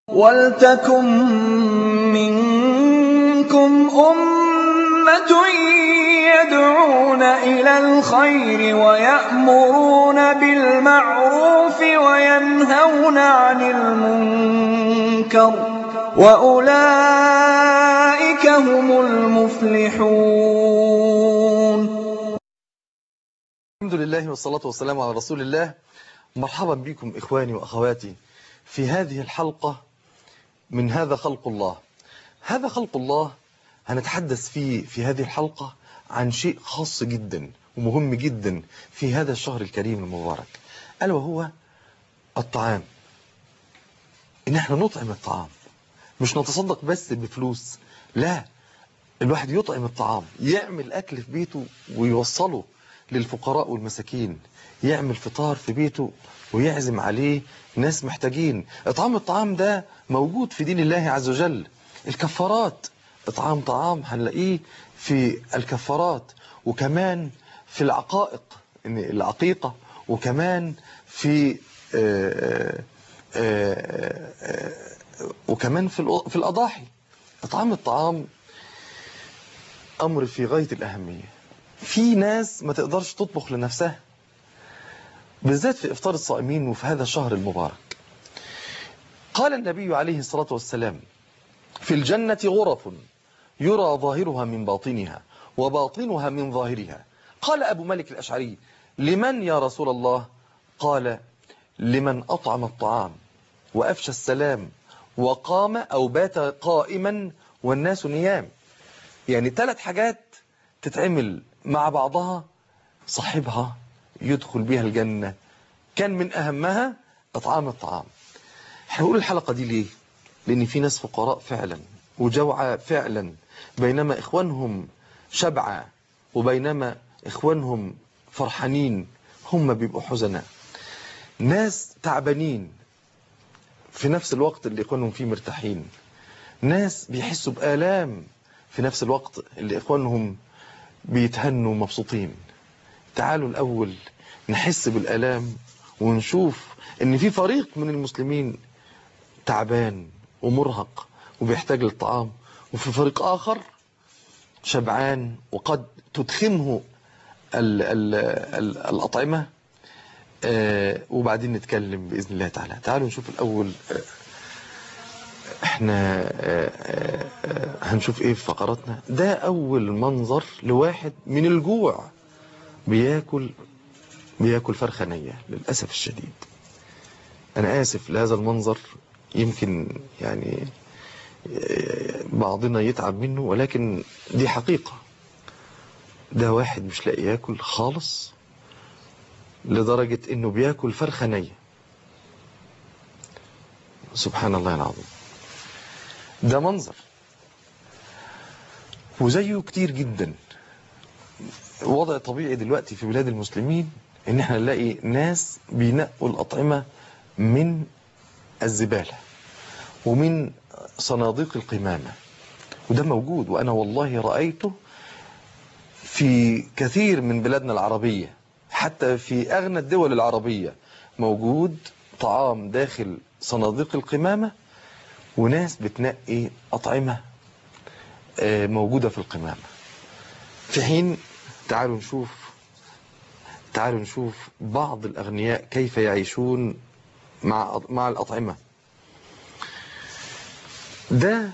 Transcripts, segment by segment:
وَلْتَكُن مِّنكُمْ أُمَّةٌ يَدْعُونَ إِلَى الْخَيْرِ وَيَأْمُرُونَ بِالْمَعْرُوفِ وَيَنْهَوْنَ عَنِ الْمُنكَرِ ۚ وَأُولَٰئِكَ هُمُ الْمُفْلِحُونَ الحمد لله والصلاة والسلام على رسول الله مرحبا بكم إخواني وأخواتي في هذه الحلقة من هذا خلق الله هذا خلق الله هنتحدث فيه في هذه الحلقة عن شيء خاص جدا ومهم جدا في هذا الشهر الكريم المبارك ألا وهو الطعام إن احنا نطعم الطعام مش نتصدق بس بفلوس لا الواحد يطعم الطعام يعمل أكل في بيته ويوصله للفقراء والمساكين يعمل فطار في بيته ويعزم عليه ناس محتاجين اطعام الطعام ده موجود في دين الله عز وجل الكفارات اطعام طعام هنلاقيه في الكفارات وكمان في العقائق إن العقيقة وكمان في آآ آآ وكمان في في الأضاحي اطعام الطعام أمر في غاية الأهمية في ناس ما تقدرش تطبخ لنفسها بالذات في إفطار الصائمين وفي هذا الشهر المبارك قال النبي عليه الصلاة والسلام في الجنة غرف يرى ظاهرها من باطنها وباطنها من ظاهرها قال أبو مالك الأشعري لمن يا رسول الله قال لمن أطعم الطعام وأفشى السلام وقام أو بات قائما والناس نيام يعني ثلاث حاجات تتعمل مع بعضها صاحبها يدخل بها الجنة كان من أهمها إطعام الطعام هنقول الحلقة دي ليه لأن في ناس فقراء فعلا وجوعى فعلا بينما إخوانهم شبعى وبينما إخوانهم فرحانين هم بيبقوا حزناء ناس تعبانين في نفس الوقت اللي إخوانهم فيه مرتاحين ناس بيحسوا بآلام في نفس الوقت اللي إخوانهم بيتهنوا مبسوطين تعالوا الأول نحس بالألام ونشوف ان في فريق من المسلمين تعبان ومرهق وبيحتاج للطعام وفي فريق آخر شبعان وقد تدخمه ال ال ال الأطعمة آه وبعدين نتكلم بإذن الله تعالى تعالوا نشوف الأول آه احنا آه هنشوف ايه في فقراتنا ده أول منظر لواحد من الجوع بياكل بياكل فرخة نية للأسف الشديد أنا آسف لهذا المنظر يمكن يعني بعضنا يتعب منه ولكن دي حقيقة ده واحد مش لاقي ياكل خالص لدرجة انه بياكل فرخة نية سبحان الله العظيم ده منظر وزيه كتير جدا وضع طبيعي دلوقتي في بلاد المسلمين ان احنا نلاقي ناس بينقوا الأطعمة من الزبالة ومن صناديق القمامة وده موجود وأنا والله رأيته في كثير من بلادنا العربية حتى في أغنى الدول العربية موجود طعام داخل صناديق القمامة وناس بتنقي أطعمة موجودة في القمامة في حين تعالوا نشوف تعالوا نشوف بعض الأغنياء كيف يعيشون مع مع الأطعمة ده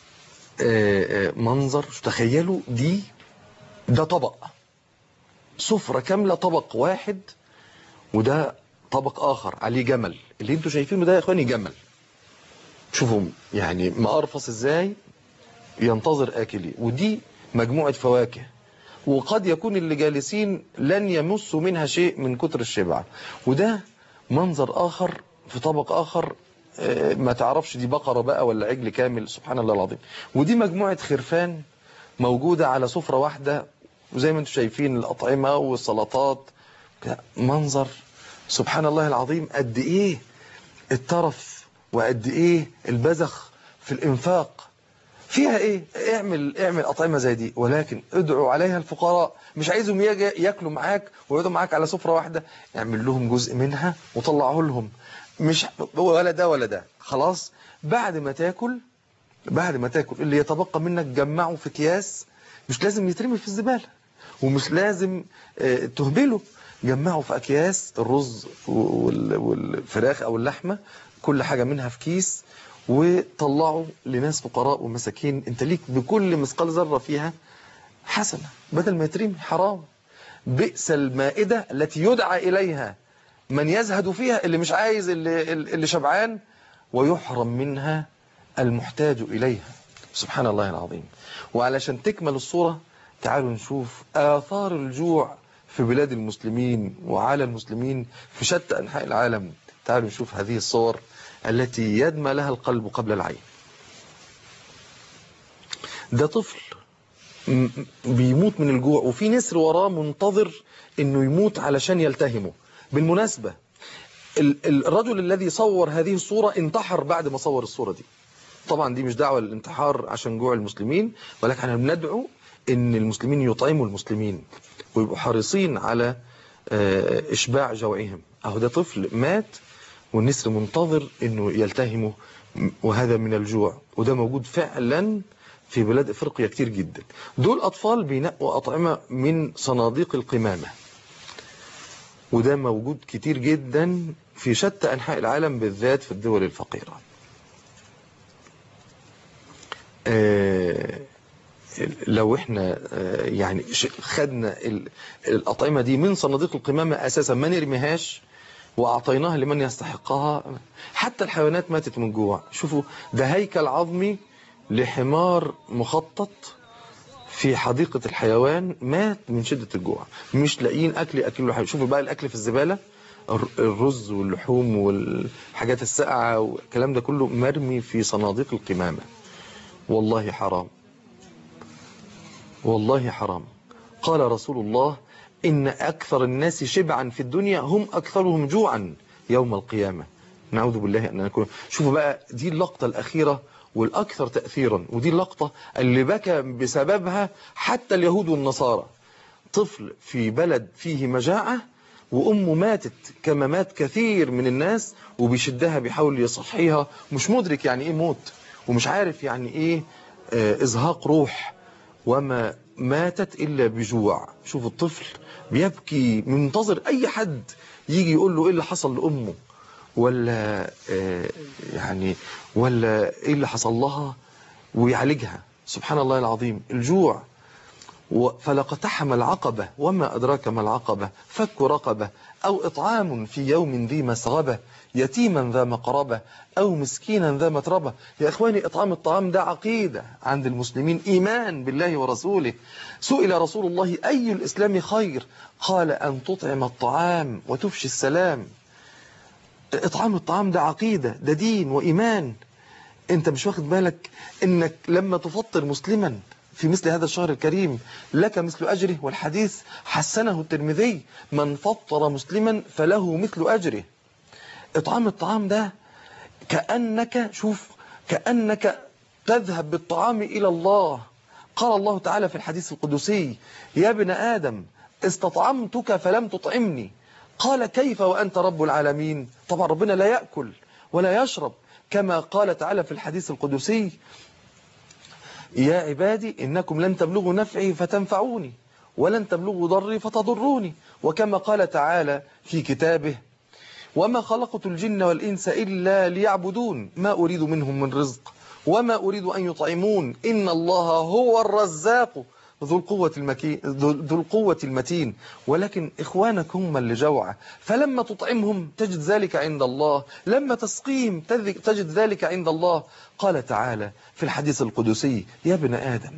منظر تخيلوا دي ده طبق سفرة كاملة طبق واحد وده طبق آخر عليه جمل اللي انتوا شايفينه ده يا اخواني جمل شوفوا يعني مقرفص ازاي ينتظر آكلي ودي مجموعة فواكه وقد يكون اللي جالسين لن يمسوا منها شيء من كتر الشبع وده منظر آخر في طبق آخر ما تعرفش دي بقرة بقى ولا عجل كامل سبحان الله العظيم ودي مجموعة خرفان موجودة على سفرة واحدة وزي ما انتم شايفين الأطعمة والسلطات منظر سبحان الله العظيم قد ايه الترف وقد ايه البذخ في الانفاق فيها ايه اعمل اعمل اطعمه زي دي ولكن ادعوا عليها الفقراء مش عايزهم ياكلوا معاك ويقعدوا معاك على سفره واحده اعمل لهم جزء منها وطلعه لهم مش ولا ده ولا ده خلاص بعد ما تاكل بعد ما تاكل اللي يتبقى منك جمعه في اكياس مش لازم يترمي في الزبالة ومش لازم آه، تهبله جمعه في اكياس الرز وال- والفراخ او اللحمة كل حاجة منها في كيس وطلعه لناس فقراء ومساكين انت ليك بكل مثقال ذرة فيها حسنة بدل ما يترمي حرام بئس المائدة التي يدعى إليها من يزهد فيها اللي مش عايز اللي, اللي شبعان ويحرم منها المحتاج إليها سبحان الله العظيم وعلشان تكمل الصورة تعالوا نشوف آثار الجوع في بلاد المسلمين وعلى المسلمين في شتى أنحاء العالم تعالوا نشوف هذه الصور التي يدمى لها القلب قبل العين ده طفل م- بيموت من الجوع وفي نسر وراه منتظر انه يموت علشان يلتهمه بالمناسبة ال- ال- الرجل الذي صور هذه الصورة انتحر بعد ما صور الصورة دي طبعا دي مش دعوة للانتحار عشان جوع المسلمين ولكن احنا بندعو ان المسلمين يطعموا المسلمين ويبقوا حريصين على آه، اشباع جوعهم اهو ده طفل مات والنسر منتظر انه يلتهمه م- وهذا من الجوع وده موجود فعلا في بلاد افريقيا كتير جدا دول اطفال بينقوا اطعمه من صناديق القمامه وده موجود كتير جدا في شتى انحاء العالم بالذات في الدول الفقيره آه، لو احنا آه، يعني ش- خدنا ال- الأطعمة دي من صناديق القمامة أساسا ما نرميهاش وأعطيناها لمن يستحقها حتى الحيوانات ماتت من جوع شوفوا ده هيكل عظمي لحمار مخطط في حديقة الحيوان مات من شدة الجوع مش لاقيين أكل يأكلوا له حاجة شوفوا بقى الأكل في الزبالة الر- الرز واللحوم والحاجات الساقعة والكلام ده كله مرمي في صناديق القمامة والله حرام والله حرام قال رسول الله إن أكثر الناس شبعا في الدنيا هم أكثرهم جوعا يوم القيامة نعوذ بالله أن نكون شوفوا بقى دي اللقطة الأخيرة والأكثر تأثيرا ودي اللقطة اللي بكى بسببها حتى اليهود والنصارى طفل في بلد فيه مجاعة وأمه ماتت كما مات كثير من الناس وبيشدها بيحاول يصحيها مش مدرك يعني إيه موت ومش عارف يعني إيه آه، إزهاق روح وما ماتت إلا بجوع شوف الطفل بيبكي منتظر أي حد يجي يقول له إيه اللي حصل لأمه ولا آه، يعني ولا إيه اللي حصل لها ويعالجها سبحان الله العظيم الجوع و- فلقتحم العقبة وما أدراك ما العقبة فك رقبة أو إطعام في يوم ذي مسغبة يتيما ذا مقربة أو مسكينا ذا متربة يا إخواني إطعام الطعام ده عقيدة عند المسلمين إيمان بالله ورسوله سئل رسول الله أي الإسلام خير قال أن تطعم الطعام وتفشي السلام إطعام الطعام ده عقيدة ده دين وإيمان انت مش واخد بالك انك لما تفطر مسلما في مثل هذا الشهر الكريم لك مثل أجره والحديث حسنه الترمذي من فطر مسلما فله مثل أجره إطعام الطعام ده كأنك شوف كأنك تذهب بالطعام إلى الله قال الله تعالى في الحديث القدسي يا ابن آدم استطعمتك فلم تطعمني قال كيف وأنت رب العالمين طبعا ربنا لا يأكل ولا يشرب كما قال تعالى في الحديث القدسي يا عبادي إنكم لن تبلغوا نفعي فتنفعوني ولن تبلغوا ضري فتضروني وكما قال تعالى في كتابه وما خلقت الجن والإنس إلا ليعبدون ما أريد منهم من رزق وما أريد أن يطعمون إن الله هو الرزاق ذو القوة المكين ذو ذو القوة المتين ولكن إخوانك هم اللي جوعة فلما تطعمهم تجد ذلك عند الله لما تسقيهم تذ- تجد ذلك عند الله قال تعالى في الحديث القدسي يا ابن آدم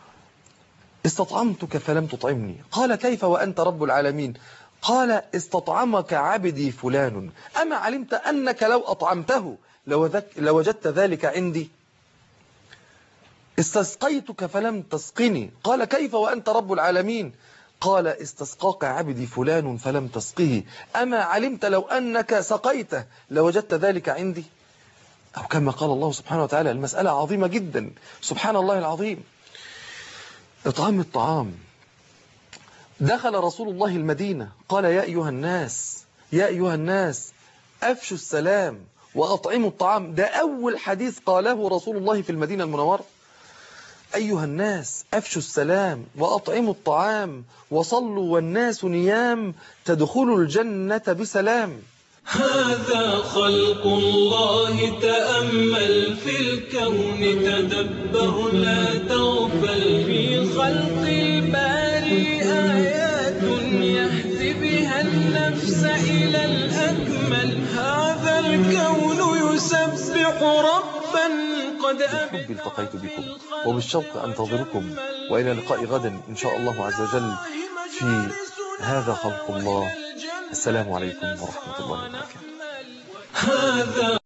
استطعمتك فلم تطعمني قال كيف وأنت رب العالمين قال استطعمك عبدي فلان أما علمت أنك لو أطعمته لوذك- لوجدت ذلك عندي استسقيتك فلم تسقني قال كيف وأنت رب العالمين قال استسقاك عبدي فلان فلم تسقه أما علمت لو أنك سقيته لوجدت ذلك عندي أو كما قال الله سبحانه وتعالى المسألة عظيمة جدا سبحان الله العظيم إطعام الطعام دخل رسول الله المدينة قال يا أيها الناس يا أيها الناس أفشوا السلام وأطعموا الطعام ده أول حديث قاله رسول الله في المدينة المنورة أيها الناس أفشوا السلام وأطعموا الطعام وصلوا والناس نيام تدخلوا الجنة بسلام هذا خلق الله تأمل في الكون تدبر لا تغفل في خلق الباري آيات يهدي بها النفس إلى الأكمل هذا الكون يسبح ربا قد بالحب التقيت بكم وبالشوق أنتظركم وإلى لقاء غدا إن شاء الله عز وجل في هذا خلق الله السلام عليكم ورحمة الله وبركاته هذا